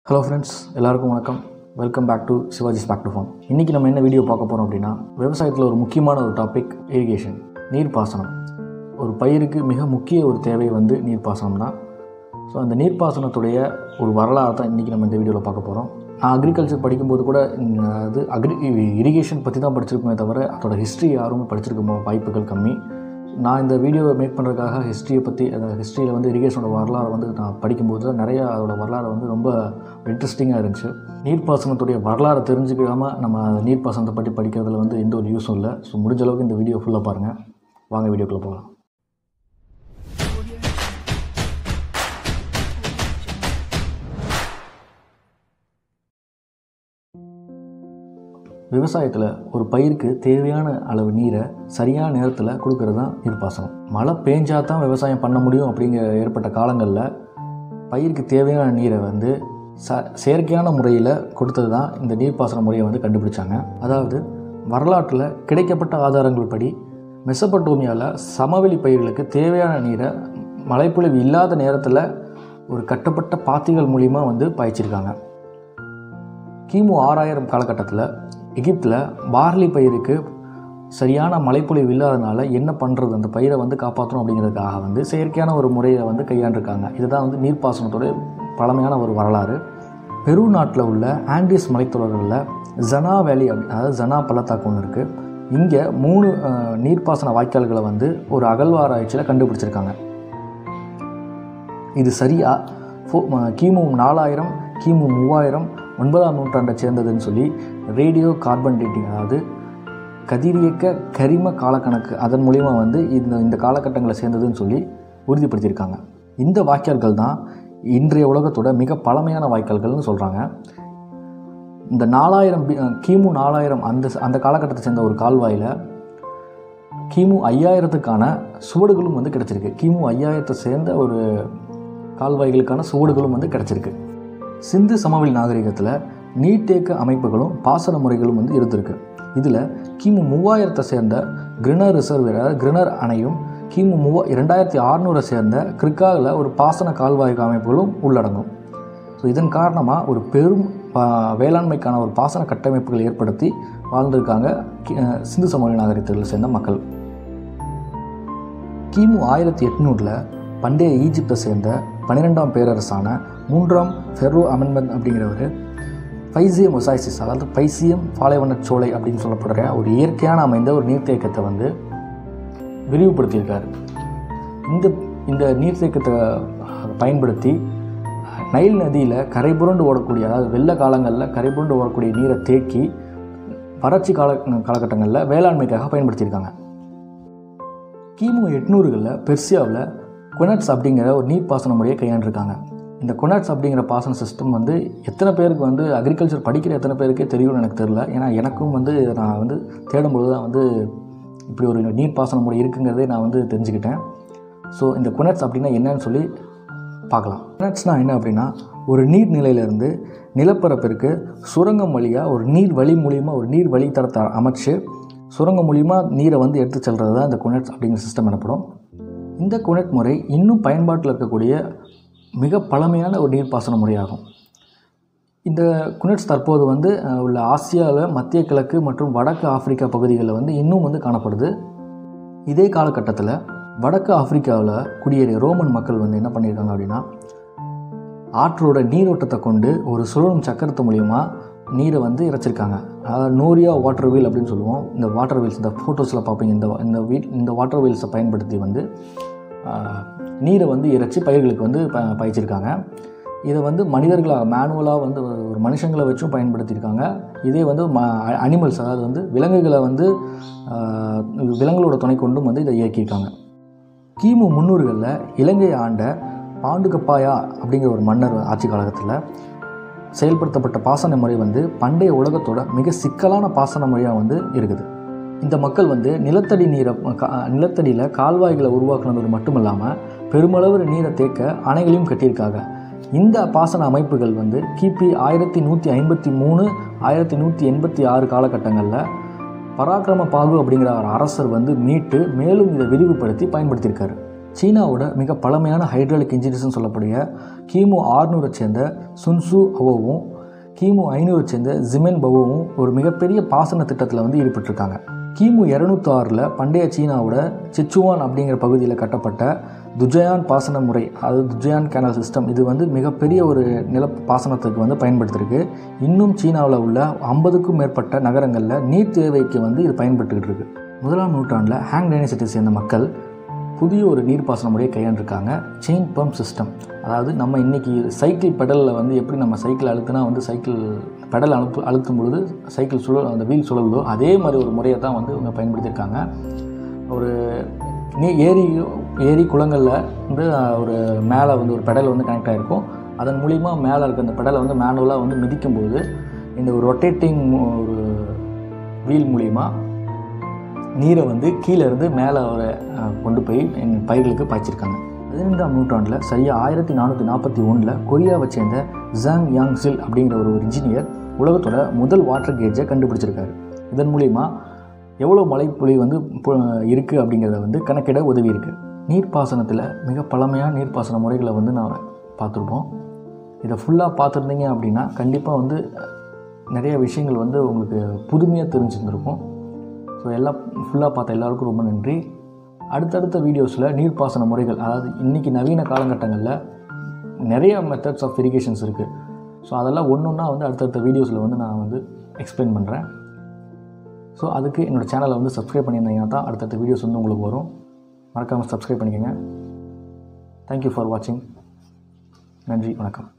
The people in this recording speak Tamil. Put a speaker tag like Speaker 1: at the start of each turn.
Speaker 1: ஹலோ ஃப்ரெண்ட்ஸ் எல்லாருக்கும் வணக்கம் welcome back to Shivaji's back to farm இன்றைக்கி நம்ம என்ன வீடியோ பார்க்க போகிறோம் அப்படின்னா விவசாயத்தில் ஒரு முக்கியமான ஒரு டாபிக் இரிகேஷன் நீர்ப்பாசனம் ஒரு பயிருக்கு மிக முக்கிய ஒரு தேவை வந்து நீர்ப்பாசனம் தான் ஸோ அந்த நீர்ப்பாசனத்துடைய ஒரு வரலாறு தான் இன்றைக்கி நம்ம இந்த வீடியோவில் பார்க்க போகிறோம் நான் அக்ரிகல்ச்சர் படிக்கும்போது கூட இந்த அது அக்ரி இரிகேஷன் பற்றி தான் படிச்சிருக்கோமே தவிர அதோட ஹிஸ்ட்ரி யாரும் படிச்சிருக்க வாய்ப்புகள் கம்மி நான் இந்த வீடியோவை மேக் பண்ணுறதுக்காக ஹிஸ்ட்ரியை பற்றி அந்த ஹிஸ்ட்ரியில் வந்து இரிகேஷனோட வரலாறு வந்து நான் படிக்கும்போது தான் நிறையா அதோட வரலாறு வந்து ரொம்ப இன்ட்ரெஸ்டிங்காக இருந்துச்சு நீர்ப்பாசனத்துடைய வரலாறு தெரிஞ்சுக்காமல் நம்ம அந்த நீர்ப்பாசனத்தை பற்றி படிக்கிறதுல வந்து எந்த ஒரு யூஸும் இல்லை ஸோ முடிஞ்ச அளவுக்கு இந்த வீடியோ ஃபுல்லாக பாருங்கள் வாங்க வீடியோக்குள்ளே போகலாம் விவசாயத்தில் ஒரு பயிருக்கு தேவையான அளவு நீரை சரியான நேரத்தில் கொடுக்கறது தான் நீர்ப்பாசனம் மழை பேஞ்சா தான் விவசாயம் பண்ண முடியும் அப்படிங்கிற ஏற்பட்ட காலங்களில் பயிருக்கு தேவையான நீரை வந்து ச செயற்கையான முறையில் கொடுத்தது தான் இந்த நீர்ப்பாசன முறையை வந்து கண்டுபிடிச்சாங்க அதாவது வரலாற்றில் கிடைக்கப்பட்ட ஆதாரங்கள் படி மெசபட்டோமியாவில் சமவெளி பயிர்களுக்கு தேவையான நீரை மழைப்பொழிவு இல்லாத நேரத்தில் ஒரு கட்டப்பட்ட பாத்திகள் மூலிமா வந்து பாய்ச்சிருக்காங்க கிமு ஆறாயிரம் காலகட்டத்தில் எகிப்தில் பார்லி பயிருக்கு சரியான மழைப்பொழிவு இல்லாதனால என்ன பண்ணுறது அந்த பயிரை வந்து காப்பாற்றணும் அப்படிங்கிறதுக்காக வந்து செயற்கையான ஒரு முறையை வந்து கையாண்டிருக்காங்க இதுதான் வந்து நீர்ப்பாசனத்தோட பழமையான ஒரு வரலாறு பெரு நாட்டில் உள்ள ஆண்டிஸ் மலைத்தொடர்களில் ஜனா வேலி அப்படி அதாவது ஜனா பள்ளத்தாக்கு ஒன்று இருக்குது இங்கே மூணு அஹ், நீர்ப்பாசன வாய்க்கால்களை வந்து ஒரு அகழ்வாராய்ச்சியில் கண்டுபிடிச்சிருக்காங்க இது சரியா ஃபோ ம- கிமு நாலாயிரம் கிமு மூவாயிரம் ஒன்பதாம் நூற்றாண்டை சேர்ந்ததுன்னு சொல்லி ரேடியோ கார்பன் டேட்டிங் அதாவது கதிரியக்க கரிம காலக்கணக்கு அதன் மூலிமா வந்து இந்த இந்த காலகட்டங்களை சேர்ந்ததுன்னு சொல்லி உறுதிப்படுத்தியிருக்காங்க இந்த வாய்க்கால்கள் தான் இன்றைய உலகத்தோட மிக பழமையான வாய்க்கால்கள்னு சொல்கிறாங்க இந்த நாலாயிரம் பி- கிமு நாலாயிரம் அந்த அந்த காலகட்டத்தை சேர்ந்த ஒரு கால்வாயில் கிமு ஐயாயிரத்துக்கான சுவடுகளும் வந்து கிடச்சிருக்கு கிமு ஐயாயிரத்தை சேர்ந்த ஒரு கால்வாய்களுக்கான சுவடுகளும் வந்து கிடச்சிருக்கு சிந்து சமவெளி நாகரிகத்தில் நீர்த்தேக்க அமைப்புகளும் பாசன முறைகளும் வந்து இருந்திருக்கு இதில் கிமு மூவாயிரத்தை சேர்ந்த கிரினர் ரிசர்வர் அதாவது கிரினர் அணையும் கிமு மூவா இரண்டாயிரத்தி அறுநூறை சேர்ந்த கிரிக்காவில் ஒரு பாசன கால்வாய் அமைப்புகளும் உள்ளடங்கும் ஸோ இதன் காரணமாக ஒரு பெரும் பா- வேளாண்மைக்கான ஒரு பாசன கட்டமைப்புகள் ஏற்படுத்தி வாழ்ந்திருக்காங்க கி- அஹ் சிந்து சமவெளி நாகரிகத்தில் சேர்ந்த மக்கள் கிமு ஆயிரத்தி எட்நூறில் பண்டைய ஈஜிப்தை சேர்ந்த பன்னிரெண்டாம் பேரரசான மூன்றாம் ஃபெரோ அமெண்ட்மெண்ட் அப்படிங்கிறவர் பைசியம் ஒசாய்சிஸ் அதாவது பைசியம் பாலைவனச் சோலை அப்படின்னு சொல்லப்படுற ஒரு இயற்கையான அமைந்த ஒரு நீர்த்தேக்கத்தை வந்து விரிவுபடுத்தியிருக்காரு இந்த இந்த நீர்த்தேக்கத்தை பயன்படுத்தி நைல் நதியில் கரைபுரண்டு ஓடக்கூடிய அதாவது வெள்ள காலங்களில் கரைபுரண்டு ஓடக்கூடிய நீரை தேக்கி வறட்சி கால காலகட்டங்களில் வேளாண்மைக்காக பயன்படுத்தியிருக்காங்க கிமு எட்நூறுகளில் பெர்சியாவில் குனட்ஸ் அப்படிங்கிற ஒரு நீர்ப்பாசன முறையை கையாண்டிருக்காங்க இந்த குனட்ஸ் அப்படிங்கிற பாசன சிஸ்டம் வந்து எத்தனை பேருக்கு வந்து அக்ரிகல்ச்சர் படிக்கிற எத்தனை பேருக்கே தெரியும்னு எனக்கு தெரில ஏன்னா எனக்கும் வந்து இதை நான் வந்து தேடும்போது தான் வந்து இப்படி ஒரு நீர்ப்பாசன முறை இருக்குங்கிறதே நான் வந்து தெரிஞ்சுக்கிட்டேன் ஸோ இந்த குனட்ஸ் அப்படின்னா என்னன்னு சொல்லி பார்க்கலாம் குனட்ஸ்னால் என்ன அப்படின்னா ஒரு நீர்நிலையிலேருந்து நிலப்பரப்பிற்கு சுரங்கம் வழியாக ஒரு நீர் வழி மூலியமாக ஒரு நீர் வழித்தடத்தை அமைச்சு சுரங்கம் மூலிமா நீரை வந்து எடுத்து செல்றது தான் இந்த குனட்ஸ் அப்படிங்கிற சிஸ்டம் எனப்படும் இந்த குனட் முறை இன்னும் பயன்பாட்டில் இருக்கக்கூடிய மிக பழமையான ஒரு நீர்ப்பாசன முறையாகும் இந்த குனட்ஸ் தற்போது வந்து அஹ், உள்ள ஆசியாவில் மத்திய கிழக்கு மற்றும் வடக்கு ஆப்பிரிக்கா பகுதிகளில் வந்து இன்னும் வந்து காணப்படுது இதே காலகட்டத்தில் வடக்கு ஆப்பிரிக்காவில் குடியேறிய ரோமன் மக்கள் வந்து என்ன பண்ணியிருக்காங்க அப்படின்னா ஆற்றோட நீரோட்டத்தை கொண்டு ஒரு சுழலும் சக்கரத்து மூலியமா நீரை வந்து இறைச்சிருக்காங்க அதாவது நோரியா வாட்டர் வீல் அப்படின்னு சொல்லுவோம் இந்த வாட்டர் வீல்ஸ் இந்த ஃபோட்டோஸில் பார்ப்பீங்க இந்த இந்த வீட் இந்த வாட்டர் வீல்ஸை பயன்படுத்தி வந்து ஆஹ், நீரை வந்து இறைச்சி பயிர்களுக்கு வந்து ப பயிச்சிருக்காங்க இதை வந்து மனிதர்களாக மேனுவலாக வந்து ஒரு மனுஷங்களை வச்சும் பயன்படுத்தியிருக்காங்க இதே வந்து ம அனிமல்ஸ் அதாவது வந்து விலங்குகளை வந்து ஆஹ், விலங்குகளோட துணை கொண்டும் வந்து இதை இயக்கியிருக்காங்க கிமு முன்னூறுகளில் இலங்கையை ஆண்ட பாண்டுகப்பாயா அப்படிங்கிற ஒரு மன்னர் ஆட்சி காலகட்டத்தில் செயல்படுத்தப்பட்ட பாசன முறை வந்து பண்டைய உலகத்தோட மிக சிக்கலான பாசன முறையாக வந்து இருக்குது இந்த மக்கள் வந்து நிலத்தடி நீரை கா- நிலத்தடியில் கால்வாய்களை உருவாக்குனது மட்டும் இல்லாமல் பெருமளவு நீரை தேக்க அணைகளையும் கட்டியிருக்காங்க இந்த பாசன அமைப்புகள் வந்து கிபி ஆயிரத்தி நூற்றி ஐம்பத்தி மூணு ஆயிரத்தி நூற்றி எண்பத்தி ஆறு காலகட்டங்களில் பராக்கிரம பாகு அப்படிங்கிற ஒரு அரசர் வந்து மீட்டு மேலும் இதை விரிவுபடுத்தி பயன்படுத்தியிருக்காரு சீனாவோட மிக பழமையான ஹைட்ராலிக் இன்ஜினியர்ஸ்னு சொல்லக்கூடிய கிமு ஆறுநூறை சேர்ந்த சுன்சு அவோவும் கிமு ஐநூறை சேர்ந்த ஜிமென் பவோவும் ஒரு மிகப்பெரிய பாசன திட்டத்தில் வந்து ஈடுபட்டிருக்காங்க கிமு இரநூத்தி ஆறில் பண்டைய சீனாவோட சிச்சுவான் அப்படிங்கிற பகுதியில் கட்டப்பட்ட துஜயான் பாசன முறை அதாவது துஜயான் கேனல் சிஸ்டம் இது வந்து மிகப்பெரிய ஒரு நில பாசனத்துக்கு வந்து பயன்படுத்திருக்கு இன்னும் சீனாவில் உள்ள ஐம்பதுக்கும் மேற்பட்ட நகரங்களில் நீர் தேவைக்கு வந்து இது பயன்பட்டுக்கிட்டு இருக்கு முதலாம் நூற்றாண்டில் ஹேங் டைனசிட்டி சேர்ந்த மக்கள் புதிய ஒரு நீர்ப்பாசன முறையை கையாண்டிருக்காங்க செயின் பம்ப் சிஸ்டம் அதாவது நம்ம இன்றைக்கி சைக்கிள் பெடலில் வந்து எப்படி நம்ம சைக்கிள் அழுத்தினா வந்து சைக்கிள் பெடல் அழுத்து அழுத்தும் பொழுது சைக்கிள் சுழல் அந்த வீல் சுழலுதோ அதே மாதிரி ஒரு முறையை தான் வந்து இவங்க பயன்படுத்தியிருக்காங்க ஒரு நீ ஏரி ஏரி குளங்களில் வந்து ஒரு மேலே வந்து ஒரு பெடல் வந்து கனெக்ட் ஆகிருக்கும் அதன் மூலிமா மேலே இருக்க அந்த பெடலை வந்து மேனுவலாக வந்து மிதிக்கும்போது இந்த ஒரு ரொட்டேட்டிங் ஒரு வீல் மூலிமா நீரை வந்து கீழே இருந்து மேலே ஒரு அஹ், கொண்டு போய் என் பயிர்களுக்கு பாய்ச்சிருக்காங்க பதினைந்தாம் நூற்றாண்டில் சரியாக ஆயிரத்தி நானூற்றி நாற்பத்தி ஒன்றில் கொரியாவை சேர்ந்த ஜாங் யாங்ஸில் அப்படிங்கிற ஒரு இன்ஜினியர் உலகத்தோட முதல் வாட்டர் கேஜை கண்டுபிடிச்சிருக்காரு இதன் மூலிமா எவ்வளோ மழைப்பொழி வந்து இருக்குது அப்படிங்கிறத வந்து கணக்கிட உதவி இருக்குது நீர்ப்பாசனத்தில் மிக பழமையான நீர்ப்பாசன முறைகளை வந்து நான் பார்த்துருப்போம் இதை ஃபுல்லாக பார்த்துருந்தீங்க அப்படின்னா கண்டிப்பாக வந்து நிறைய விஷயங்கள் வந்து உங்களுக்கு புதுமையாக தெரிஞ்சிருந்திருக்கும் ஸோ எல்லாம் ஃபுல்லாக பார்த்த எல்லாருக்கும் ரொம்ப நன்றி அடுத்தடுத்த வீடியோஸில் நீர்ப்பாசன முறைகள் அதாவது இன்றைக்கி நவீன காலகட்டங்களில் நிறைய மெத்தட்ஸ் ஆஃப் இரிகேஷன்ஸ் இருக்குது ஸோ அதெல்லாம் ஒன்று ஒன்றா வந்து அடுத்தடுத்த வீடியோஸில் வந்து நான் வந்து எக்ஸ்பிளைன் பண்ணுறேன் ஸோ அதுக்கு என்னோடய சேனலை வந்து சப்ஸ்கிரைப் பண்ணியிருந்தீங்கன்னா தான் அடுத்தடுத்த வீடியோஸ் வந்து உங்களுக்கு வரும் மறக்காமல் சப்ஸ்கிரைப் பண்ணிக்கோங்க தேங்க்யூ ஃபார் வாட்சிங் நன்றி வணக்கம்